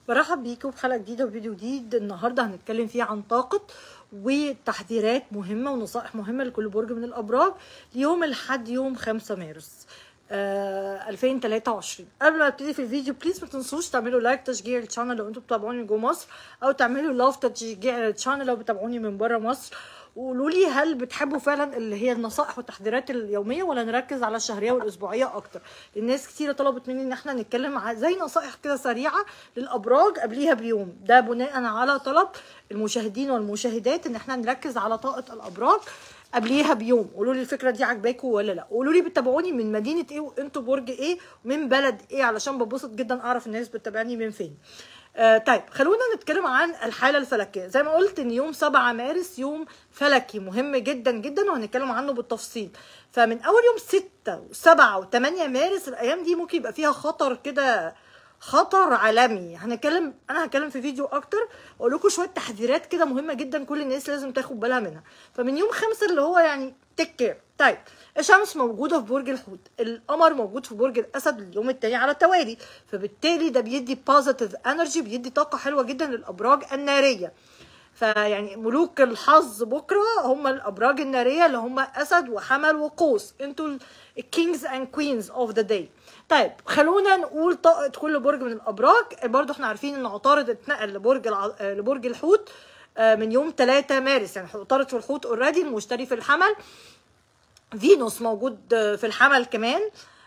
برحب بيكم في حلقه جديده وفيديو جديد النهارده هنتكلم فيه عن طاقه وتحذيرات مهمه ونصائح مهمه لكل برج من الابراج ليوم الحد يوم 5 مارس آه 2023 قبل ما ابتدي في الفيديو بليز ما تنسوش تعملوا لايك تشجيع الشانل لو انتم بتتابعوني جوه مصر او تعملوا لاف تشجيع الشانل لو بتتابعوني من بره مصر وقولوا لي هل بتحبوا فعلا اللي هي النصائح والتحذيرات اليوميه ولا نركز على الشهريه والاسبوعيه اكتر الناس كتير طلبت مني ان احنا نتكلم ع- زي نصائح كده سريعه للابراج قبليها بيوم ده بناء على طلب المشاهدين والمشاهدات ان احنا نركز على طاقه الابراج قبليها بيوم قولوا لي الفكره دي عجباكم ولا لا قولوا لي بتتابعوني من مدينه ايه وانتوا برج ايه ومن بلد ايه علشان ببسط جدا اعرف الناس بتتابعني من فين آه طيب خلونا نتكلم عن الحالة الفلكية زي ما قلت ان يوم 7 مارس يوم فلكي مهم جدا جدا وهنتكلم عنه بالتفصيل فمن اول يوم 6 و7 و8 مارس الايام دي ممكن يبقى فيها خطر كده خطر عالمي هنتكلم انا هتكلم في فيديو اكتر اقول لكم شويه تحذيرات كده مهمه جدا كل الناس لازم تاخد بالها منها فمن يوم خمسة اللي هو يعني تيك كير طيب الشمس موجوده في برج الحوت القمر موجود في برج الاسد اليوم التاني على التوالي فبالتالي ده بيدي بوزيتيف انرجي بيدي طاقه حلوه جدا للابراج الناريه فيعني ملوك الحظ بكره هم الابراج الناريه اللي هم اسد وحمل وقوس انتوا الكينجز اند كوينز اوف ذا داي طيب خلونا نقول طاقه كل برج من الابراج برضو احنا عارفين ان عطارد اتنقل لبرج الع... آه، لبرج الحوت آه، من يوم 3 مارس يعني عطارد في الحوت اوريدي المشتري في الحمل فينوس موجود في الحمل كمان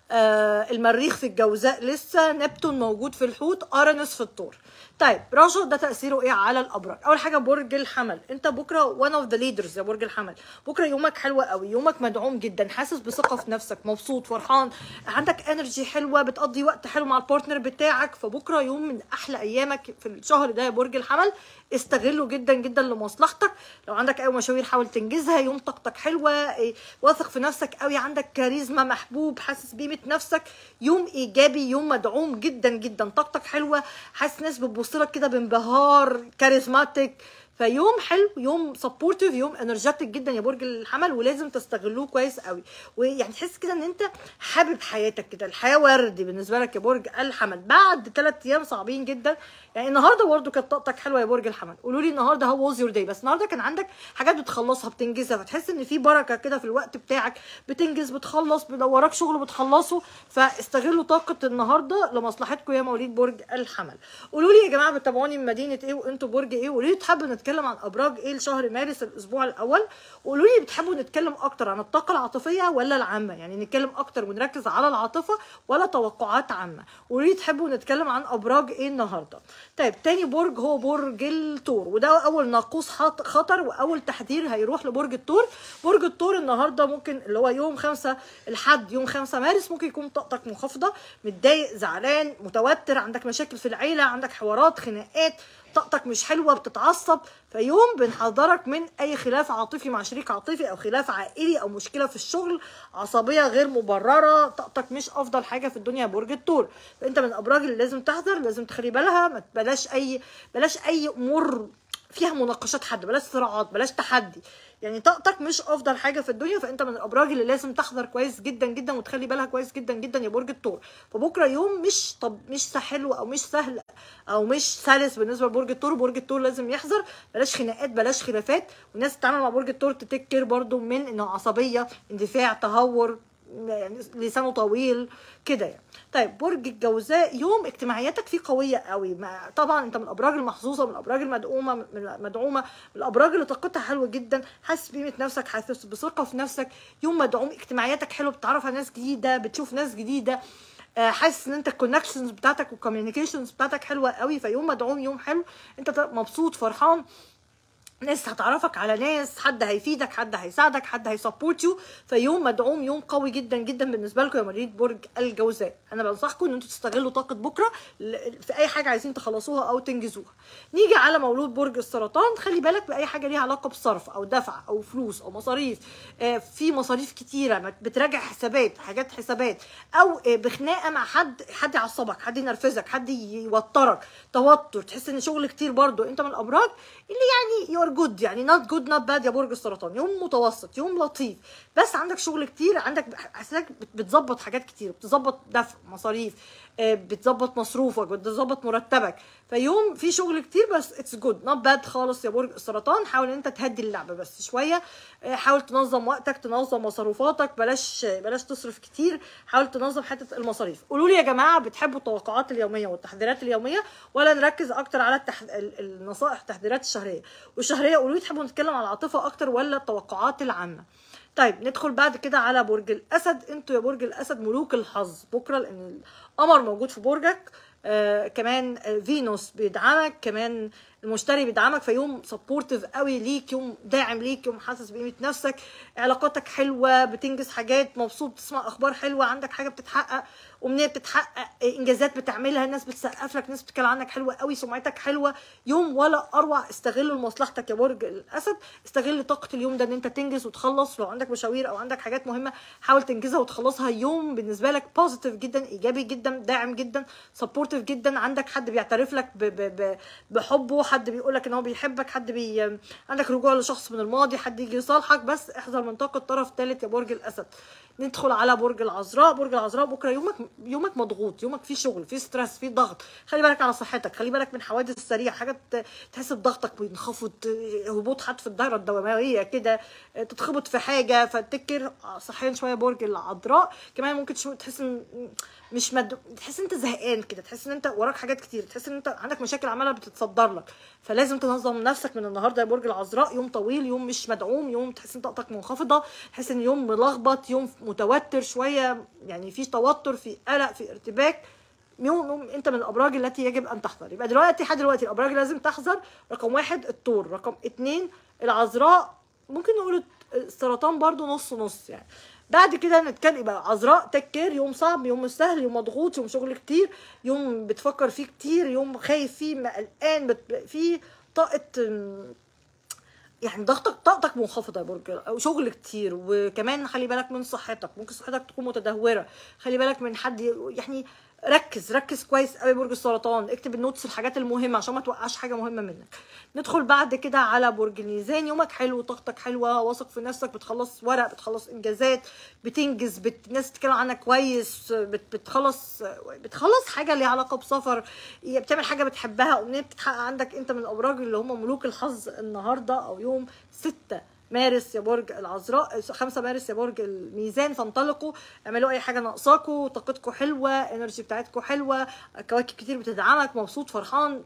آه المريخ في الجوزاء لسه نبتون موجود في الحوت ارنس في الطور طيب رجل ده تاثيره ايه على الابراج اول حاجه برج الحمل انت بكره وان اوف ذا ليدرز يا برج الحمل بكره يومك حلو قوي يومك مدعوم جدا حاسس بثقه في نفسك مبسوط فرحان عندك انرجي حلوه بتقضي وقت حلو مع البارتنر بتاعك فبكره يوم من احلى ايامك في الشهر ده يا برج الحمل استغله جدا جدا لمصلحتك لو عندك اي مشاوير حاول تنجزها يوم طاقتك حلوه إيه، واثق في نفسك قوي عندك كاريزما محبوب حاسس بقيمه نفسك يوم ايجابي يوم مدعوم جدا جدا طاقتك حلوه حاسس ناس بتبص لك كده بانبهار كاريزماتيك فيوم حلو يوم سبورتيف يوم انرجيتك جدا يا برج الحمل ولازم تستغلوه كويس قوي ويعني تحس كده ان انت حابب حياتك كده الحياه وردي بالنسبه لك يا برج الحمل بعد ثلاث ايام صعبين جدا يعني النهارده برضه كانت طاقتك حلوه يا برج الحمل قولوا لي النهارده هاو واز يور داي بس النهارده كان عندك حاجات بتخلصها بتنجزها فتحس ان في بركه كده في الوقت بتاعك بتنجز بتخلص لو وراك شغل بتخلصه فاستغلوا طاقه النهارده لمصلحتكم يا مواليد برج الحمل قولوا لي يا جماعه بتتابعوني من مدينه ايه وانتوا برج ايه وقولوا لي تحبوا نتكلم عن ابراج ايه لشهر مارس الاسبوع الاول وقولوا لي بتحبوا نتكلم اكتر عن الطاقه العاطفيه ولا العامه يعني نتكلم اكتر ونركز على العاطفه ولا توقعات عامه قولوا لي تحبوا نتكلم عن ابراج ايه النهارده طيب تاني برج هو برج الثور وده اول ناقوس حط- خطر واول تحذير هيروح لبرج الثور برج الثور النهارده ممكن اللي هو يوم خمسة الحد يوم خمسة مارس ممكن يكون طاقتك منخفضه متضايق زعلان متوتر عندك مشاكل في العيله عندك حوارات خناقات طاقتك مش حلوه بتتعصب فيوم بنحذرك من اي خلاف عاطفي مع شريك عاطفي او خلاف عائلي او مشكله في الشغل عصبيه غير مبرره طاقتك مش افضل حاجه في الدنيا يا برج الثور فانت من الابراج اللي لازم تحذر لازم تخلي بالها ما بلاش اي بلاش اي امور فيها مناقشات حد بلاش صراعات بلاش تحدي يعني طاقتك مش افضل حاجه في الدنيا فانت من الابراج اللي لازم تحذر كويس جدا جدا وتخلي بالها كويس جدا جدا يا برج الثور فبكره يوم مش طب مش حلو او مش سهل او مش سلس بالنسبه لبرج الثور برج الثور لازم يحذر بلاش خناقات بلاش خلافات والناس تتعامل مع برج الثور تتكر برضو من انه عصبيه اندفاع تهور يعني لسانه طويل كده يعني طيب برج الجوزاء يوم اجتماعياتك فيه قويه قوي ما طبعا انت من الابراج المحظوظه من الابراج المدعومه من المدعومه من الابراج اللي طاقتها حلوه جدا حاسس بقيمه نفسك حاسس بثقه في نفسك يوم مدعوم اجتماعياتك حلوه بتتعرف على ناس جديده بتشوف ناس جديده آه، حاسس ان انت الكونكشنز بتاعتك والكوميونيكيشنز بتاعتك حلوه قوي فيوم مدعوم يوم حلو انت مبسوط فرحان ناس هتعرفك على ناس حد هيفيدك حد هيساعدك حد هيسبورت يو فيوم مدعوم يوم قوي جدا جدا بالنسبه لكم يا مواليد برج الجوزاء انا بنصحكم ان انتوا تستغلوا طاقه بكره ل- في اي حاجه عايزين تخلصوها او تنجزوها نيجي على مولود برج السرطان خلي بالك باي حاجه ليها علاقه بصرف او دفع او فلوس او مصاريف آه، في مصاريف كتيره ما بتراجع حسابات حاجات حسابات او آه، بخناقه مع حد حد يعصبك حد ينرفزك حد يوترك توتر تحس ان شغل كتير برضو انت من الابراج اللي يعني يور جود يعني نوت جود نوت باد يا برج السرطان يوم متوسط يوم لطيف بس عندك شغل كتير عندك حاسسك بت- بتظبط حاجات كتير بتظبط دفع مصاريف آه، بتظبط مصروفك بتظبط مرتبك فيوم في شغل كتير بس اتس جود نوت باد خالص يا برج السرطان حاول ان انت تهدي اللعبه بس شويه آه، حاول تنظم وقتك تنظم مصروفاتك بلاش بلاش تصرف كتير حاول تنظم حته المصاريف قولوا لي يا جماعه بتحبوا التوقعات اليوميه والتحذيرات اليوميه ولا نركز اكتر على التح... ال- النصائح التحذيرات الشهريه والشهريه قولوا لي تحبوا نتكلم على العاطفه اكتر ولا التوقعات العامه طيب ندخل بعد كده على برج الاسد انتوا يا برج الاسد ملوك الحظ بكره لان القمر موجود في برجك آه كمان آه، فينوس بيدعمك كمان المشتري بيدعمك فيوم سبورتيف قوي ليك يوم داعم ليك يوم حاسس بقيمه نفسك علاقاتك حلوه بتنجز حاجات مبسوط تسمع اخبار حلوه عندك حاجه بتتحقق امنيه بتتحقق انجازات بتعملها الناس بتسقف لك ناس بتتكلم عنك حلوه قوي سمعتك حلوه يوم ولا اروع استغله لمصلحتك يا برج الاسد استغل طاقه اليوم ده ان انت تنجز وتخلص لو عندك مشاوير او عندك حاجات مهمه حاول تنجزها وتخلصها يوم بالنسبه لك بوزيتيف جدا ايجابي جدا داعم جدا سبورتيف جدا عندك حد بيعترف لك ب ب ب بحبه حد بيقول لك ان هو بيحبك حد بي عندك رجوع لشخص من الماضي حد يجي يصالحك بس احذر من طاقه طرف ثالث يا برج الاسد ندخل على برج العذراء برج العذراء بكره يومك يومك مضغوط يومك فيه شغل فيه ستريس فيه ضغط خلي بالك على صحتك خلي بالك من حوادث سريعه حاجه ت- تحس بضغطك بينخفض هبوط حد في الدايره الدمويه كده تتخبط في حاجه فتفكر صحيا شويه برج العذراء كمان ممكن شو- تحس ان مش مد... تحس ان انت زهقان كده تحس ان انت وراك حاجات كتير تحس ان انت عندك مشاكل عماله بتتصدر لك فلازم تنظم نفسك من النهارده يا برج العذراء يوم طويل يوم مش مدعوم يوم تحس ان طاقتك منخفضه تحس ان يوم ملخبط يوم متوتر شويه يعني في توتر في قلق في ارتباك يوم يوم انت من الابراج التي يجب ان تحذر يبقى دلوقتي لحد دلوقتي الابراج اللي لازم تحذر رقم واحد الثور رقم اتنين العذراء ممكن نقول السرطان برضو نص نص يعني بعد كده نتكلم يبقى عذراء تك كير يوم صعب يوم مش سهل يوم مضغوط يوم شغل كتير يوم بتفكر فيه كتير يوم خايف فيه قلقان بت- فيه طاقه ام، يعني ضغطك طاقتك منخفضه يا برج او شغل كتير وكمان خلي بالك من صحتك ممكن صحتك تكون متدهوره خلي بالك من حد ي- يعني ركز ركز كويس قوي برج السرطان اكتب النوتس الحاجات المهمه عشان ما توقعش حاجه مهمه منك ندخل بعد كده على برج الميزان يومك حلو طاقتك حلوه واثق في نفسك بتخلص ورق بتخلص انجازات بتنجز بت... الناس بتتكلم عنك كويس بت... بتخلص بتخلص حاجه ليها علاقه بسفر بتعمل حاجه بتحبها امنيه بتتحقق عندك انت من الابراج اللي هم ملوك الحظ النهارده او يوم 6 مارس يا برج العذراء 5 مارس يا برج الميزان فانطلقوا اعملوا اي حاجه ناقصاكوا طاقتكم حلوه انرجي بتاعتكم حلوه كواكب كتير بتدعمك مبسوط فرحان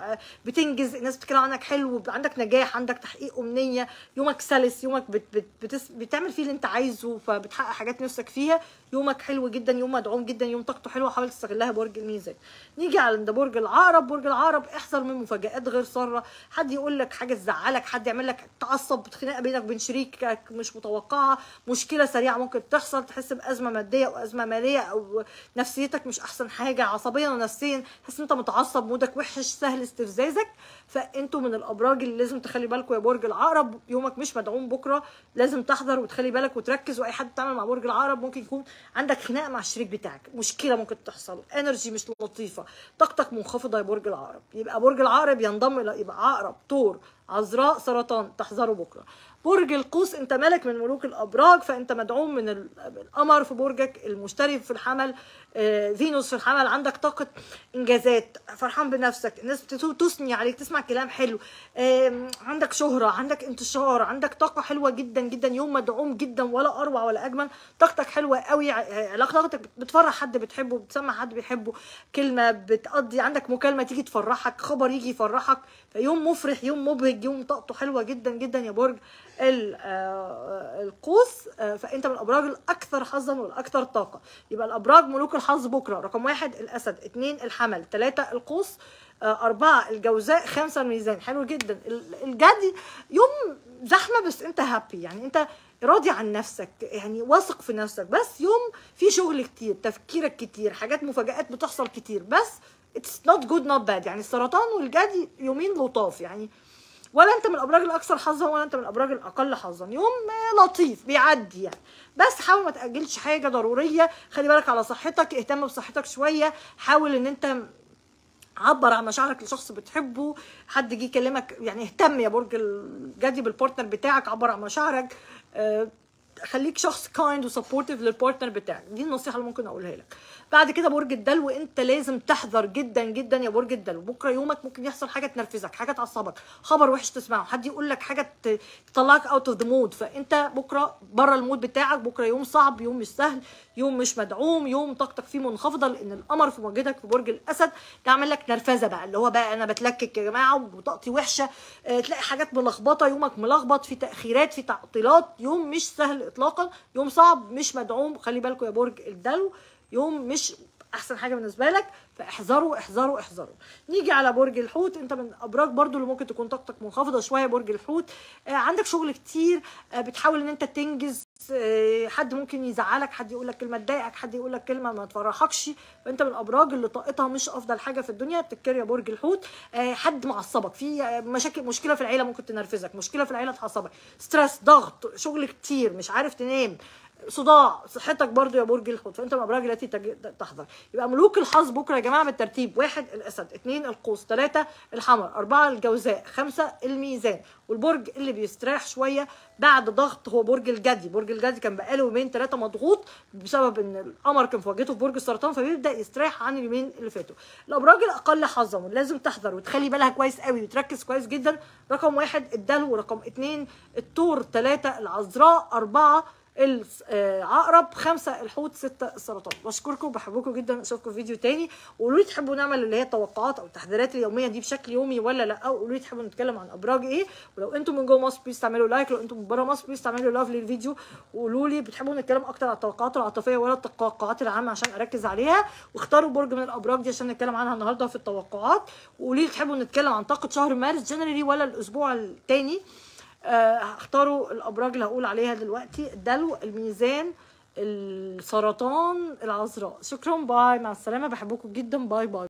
بتنجز الناس بتتكلم عنك حلو عندك نجاح عندك تحقيق امنيه يومك سلس يومك بت بت بتس بتعمل فيه اللي انت عايزه فبتحقق حاجات نفسك فيها يومك حلو جدا يوم مدعوم جدا يوم طاقته حلوه حاول تستغلها برج الميزان نيجي على عند برج العقرب برج العقرب احذر من مفاجآت غير ساره حد يقول لك حاجه تزعلك حد يعمل لك تعصب خناقه بينك وبين شريكك مش متوقعه مشكله سريعه ممكن تحصل تحس بازمه ماديه او ازمه ماليه او نفسيتك مش احسن حاجه عصبيا ونفسيا تحس ان انت متعصب مودك وحش سهل استفزازك فانتوا من الابراج اللي لازم تخلي بالكم يا برج العقرب يومك مش مدعوم بكره لازم تحذر وتخلي بالك وتركز واي حد تعمل مع برج العقرب ممكن يكون عندك خناقه مع الشريك بتاعك مشكله ممكن تحصل انرجي مش لطيفه طاقتك منخفضه يا برج العقرب يبقى برج العقرب ينضم الى يبقى عقرب طور عذراء سرطان تحذروا بكره برج القوس انت ملك من ملوك الابراج فانت مدعوم من ال- القمر في برجك المشتري في الحمل آه، فينوس في الحمل عندك طاقه انجازات فرحان بنفسك الناس بتتو- تثني عليك تسمع كلام حلو آم، عندك شهره عندك انتشار عندك طاقه حلوه جدا جدا يوم مدعوم جدا ولا اروع ولا اجمل طاقتك حلوه قوي ع- علاقتك بتفرح حد بتحبه بتسمع حد بيحبه كلمه بتقضي عندك مكالمه تيجي تفرحك خبر يجي يفرحك فيوم مفرح يوم مبهج يوم طاقته حلوه جدا جدا يا برج ال- آه، القوس آه، فانت من الابراج الاكثر حظا والاكثر طاقه يبقى الابراج ملوك الحظ بكره رقم واحد الاسد اثنين الحمل ثلاثه القوس آه، أربعة الجوزاء خمسة الميزان حلو جدا ال- الجدي يوم زحمة بس أنت هابي يعني أنت راضي عن نفسك يعني واثق في نفسك بس يوم في شغل كتير تفكيرك كتير حاجات مفاجآت بتحصل كتير بس it's not good not bad يعني السرطان والجدي يومين لطاف يعني ولا انت من الابراج الاكثر حظا ولا انت من الابراج الاقل حظا يوم آه، لطيف بيعدي يعني بس حاول ما تاجلش حاجه ضروريه خلي بالك على صحتك اهتم بصحتك شويه حاول ان انت عبر عن مشاعرك لشخص بتحبه حد جه يكلمك يعني اهتم يا برج الجدي بالبارتنر بتاعك عبر عن مشاعرك آه، خليك شخص كايند وسبورتيف للبارتنر بتاعك دي النصيحه اللي ممكن اقولها لك بعد كده برج الدلو انت لازم تحذر جدا جدا يا برج الدلو بكره يومك ممكن يحصل حاجه تنرفزك حاجه تعصبك خبر وحش تسمعه حد يقول لك حاجه ت- تطلعك اوت اوف ذا مود فانت بكره بره المود بتاعك بكره يوم صعب يوم مش سهل يوم مش مدعوم يوم طاقتك فيه منخفضه لان القمر في مواجهتك في برج الاسد يعمل لك نرفزه بقى اللي هو بقى انا بتلكك يا جماعه وطاقتي وحشه اه تلاقي حاجات ملخبطه يومك ملخبط في تاخيرات في تعطيلات يوم مش سهل اطلاقا يوم صعب مش مدعوم خلي بالكم يا برج الدلو يوم مش احسن حاجه بالنسبه لك فاحذروا احذروا احذروا نيجي على برج الحوت انت من الابراج برضو اللي ممكن تكون طاقتك منخفضه شويه برج الحوت آه عندك شغل كتير آه بتحاول ان انت تنجز آه حد ممكن يزعلك حد يقول لك كلمه تضايقك حد يقول لك كلمه ما تفرحكش فانت من الابراج اللي طاقتها مش افضل حاجه في الدنيا تذكر يا برج الحوت آه حد معصبك في آه، مشاكل مشكله في العيله ممكن تنرفزك مشكله في العيله تعصبك ستريس ضغط شغل كتير مش عارف تنام صداع صحتك برضو يا برج الحوت فانت من الابراج التي تج- تحذر يبقى ملوك الحظ بكره يا جماعه بالترتيب واحد الاسد اثنين القوس ثلاثه الحمر اربعه الجوزاء خمسه الميزان والبرج اللي بيستريح شويه بعد ضغط هو برج الجدي برج الجدي كان بقاله يومين ثلاثه مضغوط بسبب ان القمر كان في وجهته في برج السرطان فبيبدا يستريح عن اليومين اللي فاتوا الابراج الاقل حظا لازم تحذر وتخلي بالها كويس قوي وتركز كويس جدا رقم واحد الدلو رقم اثنين الثور ثلاثه العذراء اربعه العقرب خمسة الحوت ستة السرطان بشكركم بحبكم جدا اشوفكم في فيديو تاني وقولوا لي تحبوا نعمل اللي هي التوقعات او التحذيرات اليوميه دي بشكل يومي ولا لا او قولوا لي تحبوا نتكلم عن ابراج ايه ولو انتم من جوه مصر بليز تعملوا لايك لو انتم من بره مصر بليز تعملوا لاف للفيديو وقولوا لي بتحبوا نتكلم اكتر على التوقعات العاطفيه ولا التوقعات العامه عشان اركز عليها واختاروا برج من الابراج دي عشان نتكلم عنها النهارده في التوقعات وقولوا لي تحبوا نتكلم عن طاقه شهر مارس جنرالي ولا الاسبوع الثاني آه، هختاروا الابراج اللي هقول عليها دلوقتي الدلو الميزان السرطان العذراء شكرا باي مع السلامه بحبكم جدا باي باي